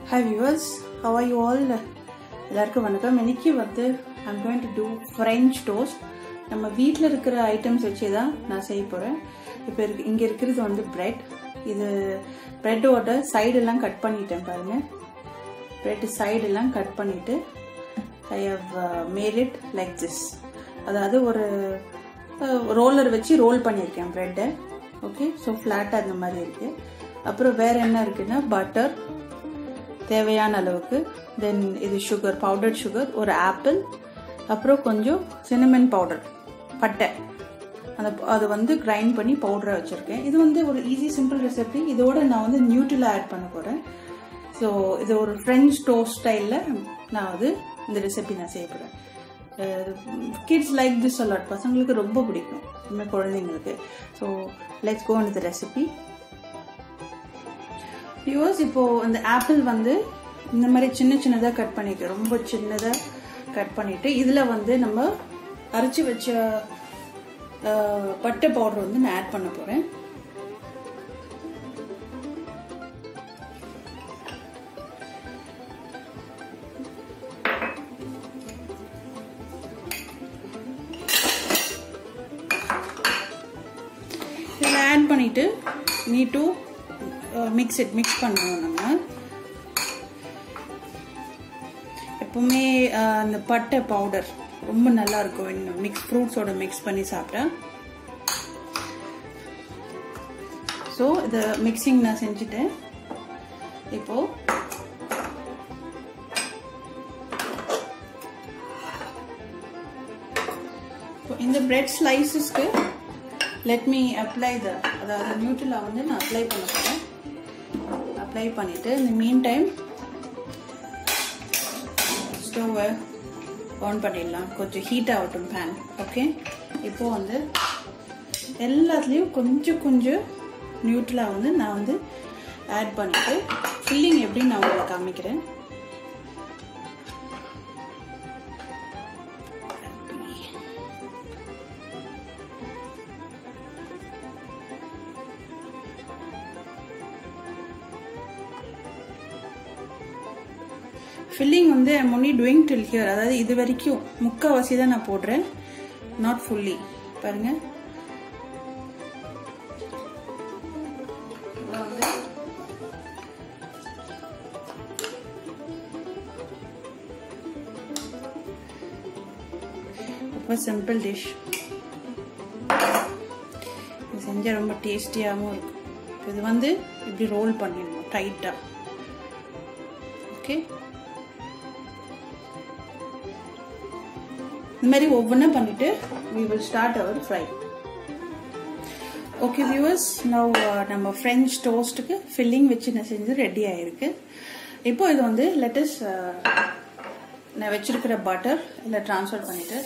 Hi viewers how are you all எல்லாருக்கும் வணக்கம் இன்னைக்கு வந்து I'm going to do French toast நம்ம வீட்டில் இருக்கிற ஐட்டம்ஸ் வச்சு தான் நான் செய்ய போகிறேன் இப்போ இருக்கு இங்கே இருக்கிறது வந்து பிரெட் இது ப்ரெட்டோட சைடெல்லாம் கட் பண்ணிட்டேன் பாருங்கள் ப்ரெட் சைடெல்லாம் கட் பண்ணிவிட்டு I have made it like this அதாவது ஒரு ரோலர் வச்சு ரோல் பண்ணியிருக்கேன் ப்ரெட்டை ஓகே ஸோ ஃப்ளாட்டாக அந்த மாதிரி இருக்குது அப்புறம் வேறு என்ன இருக்குன்னா பட்டர் தேவையான அளவுக்கு தென் இது சுகர் பவுடர்ட் சுகர் ஒரு ஆப்பிள் அப்புறம் கொஞ்சம் சினமன் பவுடர் பட்டை அந்த அதை வந்து கிரைண்ட் பண்ணி பவுடராக வச்சுருக்கேன் இது வந்து ஒரு ஈஸி சிம்பிள் ரெசிபி இதோட நான் வந்து நியூட்ரில் ஆட் பண்ண போகிறேன் ஸோ இது ஒரு ஃப்ரெஞ்ச் டோஸ்ட் ஸ்டைலில் நான் வந்து இந்த ரெசிபி நான் செய்ய போகிறேன் கிட்ஸ் லைக் திஸ் அலாட் பசங்களுக்கு ரொம்ப பிடிக்கும் இனிமேல் குழந்தைங்களுக்கு ஸோ லெட்ஸ் கோ இந்த ரெசிபி வியூவர்ஸ் இப்போது இந்த ஆப்பிள் வந்து இந்த மாதிரி சின்ன சின்னதாக கட் பண்ணிட்டு ரொம்ப சின்னதாக கட் பண்ணிவிட்டு இதில் வந்து நம்ம அரைச்சி வச்ச பட்டை பவுடர் வந்து நான் ஆட் பண்ண போகிறேன் இதில் ஆட் பண்ணிவிட்டு நீ டூ மிக்ஸ் இட் மிக்ஸ் பண்ணுவோம் நம்ம எப்பவுமே அந்த பட்டை பவுடர் ரொம்ப நல்லா இருக்கும் மிக்ஸ் ஃப்ரூட்ஸோட மிக்ஸ் பண்ணி சாப்பிட்டா ஸோ இதை மிக்சிங் நான் செஞ்சுட்டேன் இப்போ இந்த பிரெட் ஸ்லைசஸ்க்கு லெட் மீ அப்ளை த அதாவது நியூட்ரலா வந்து நான் அப்ளை பண்ண போகிறேன் அப்ளை பண்ணிவிட்டு இந்த மீன் டைம் ஸ்டவ்வை ஆன் பண்ணிடலாம் கொஞ்சம் ஹீட் ஆகட்டும் பேன் ஓகே இப்போது வந்து எல்லாத்துலேயும் கொஞ்சம் கொஞ்சம் நியூட்ரலாக வந்து நான் வந்து ஆட் பண்ணிவிட்டு ஃபில்லிங் எப்படி நான் உங்களுக்கு காமிக்கிறேன் ஃபில்லிங் வந்து I'm only doing till here அதாவது இது வரைக்கும் முக்கால்வாசி தான் நான் போடுறேன் நாட் ஃபுல்லி பாருங்க ரொம்ப சிம்பிள் டிஷ் இது செஞ்சால் ரொம்ப டேஸ்டியாகவும் இருக்கும் இது வந்து இப்படி ரோல் பண்ணிடணும் டைட்டாக ஓகே இந்த மாதிரி ஒவ்வொன்றா பண்ணிட்டு we will start our fry okay viewers now நம்ம ஃப்ரெஞ்ச் டோஸ்ட்டுக்கு ஃபில்லிங் வச்சு நான் செஞ்சு ரெடி ஆயிருக்கு இப்போ இது வந்து லெட்டஸ் நான் வச்சிருக்கிற பட்டர் இல்லை ட்ரான்ஸ்ஃபர் பண்ணிட்டு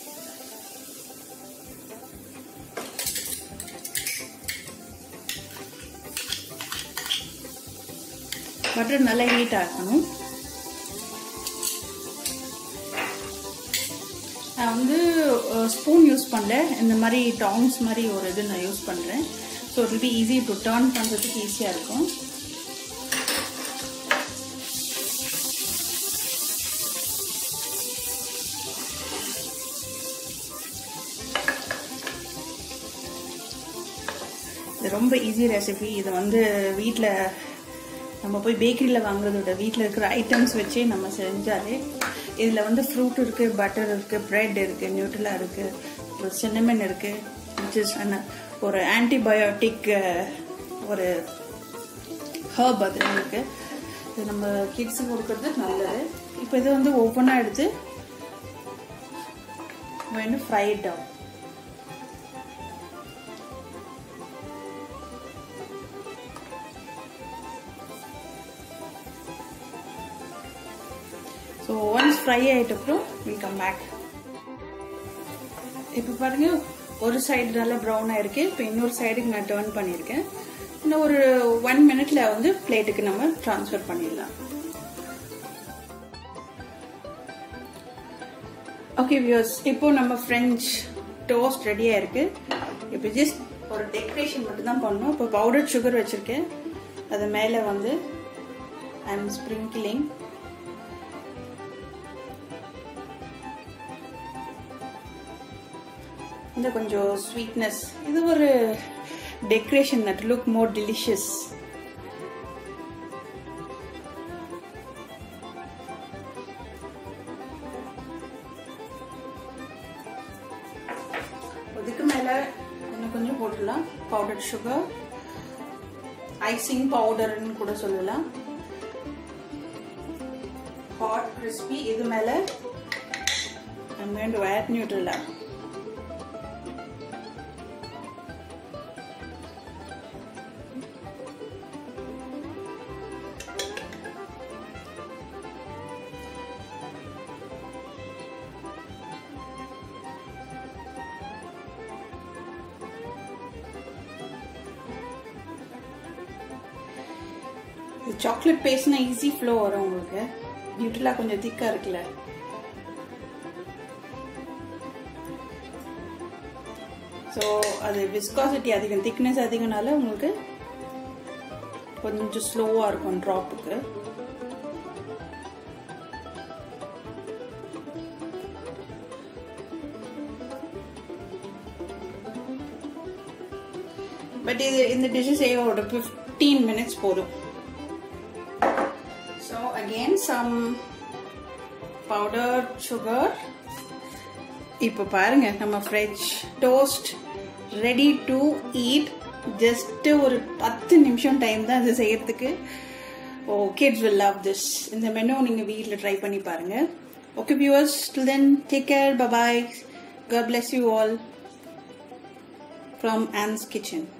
பட்டர் நல்லா ஹீட் ஆகணும் நான் வந்து ஸ்பூன் யூஸ் பண்ணல இந்த மாதிரி டாங்ஸ் மாதிரி ஒரு இது நான் யூஸ் பண்ணுறேன் so it will be easy to turn பண்ணுறதுக்கு ஈஸியாக இருக்கும் இது ரொம்ப ஈஸி ரெசிபி இது வந்து வீட்டில் நம்ம போய் பேக்கரியில் வாங்குறதோட வீட்டில் இருக்கிற ஐட்டம்ஸ் வச்சே நம்ம செஞ்சாலே இதில் வந்து ஃப்ரூட் இருக்குது பட்டர் இருக்குது ப்ரெட் இருக்குது நியூட்ரலா இருக்குது ஒரு சின்னமன் இருக்குது விச் இஸ் ஒரு ஆன்டிபயோட்டிக் ஒரு ஹர்ப் அது இருக்குது இது நம்ம கிட்ஸுக்கு கொடுக்கறது நல்லது இப்போ இது வந்து ஒவ்வொன்றா எடுத்து வேணும் ஃப்ரைட் ஆகும் ஸோ ஒன்ஸ் ஃப்ரை ஆகிட்ட அப்புறம் வில் கம் பேக் இப்போ பாருங்க ஒரு சைடு நல்லா ப்ரௌன் ஆயிருக்கு இப்போ இன்னொரு சைடுக்கு நான் டேர்ன் பண்ணியிருக்கேன் இன்னும் ஒரு ஒன் மினிட்ல வந்து பிளேட்டுக்கு நம்ம ட்ரான்ஸ்ஃபர் பண்ணிடலாம் ஓகே வியூஸ் இப்போ நம்ம ஃப்ரெஞ்ச் டோஸ்ட் ரெடியாக இருக்கு இப்போ ஜஸ்ட் ஒரு டெக்கரேஷன் மட்டும் தான் பண்ணோம் இப்போ பவுடர் சுகர் வச்சுருக்கேன் அது மேலே வந்து ஐ எம் ஸ்ப்ரிங்கிளிங் இந்த கொஞ்சம் ஸ்வீட்னஸ் இது ஒரு decoration nut look more delicious இதுக்கு மேல இன்னும் கொஞ்சம் போட்டுடலாம் பவுடர் சுகர் ஐசிங் பவுடர்னு கூட சொல்லலாம் ஹாட் கிறிஸ்பி இது மேல I'm going to add Nutella. Chocolate பேஸ்ட்னா ஈஸி ஃப்ளோ வரும் உங்களுக்கு நியூட்ரலா கொஞ்சம் திக்கா இருக்குல்ல ஸோ அது விஸ்காசிட்டி அதிகம் திக்னஸ் அதிகனால உங்களுக்கு கொஞ்சம் ஸ்லோவாக இருக்கும் ட்ராப்புக்கு பட் இது இந்த டிஷ்ஷு செய்ய ஒரு ஃபிஃப்டீன் மினிட்ஸ் போதும் so again some powder sugar இப்போ பாருங்க நம்ம fresh toast ready to eat just ஒரு பத்து நிமிஷம் டைம் தான் இது செய்யறதுக்கு oh kids will love this இந்த மெனு நீங்கள் வீட்டில் ட்ரை பண்ணி பாருங்க okay viewers till then take care bye bye God bless you all from Anne's Kitchen.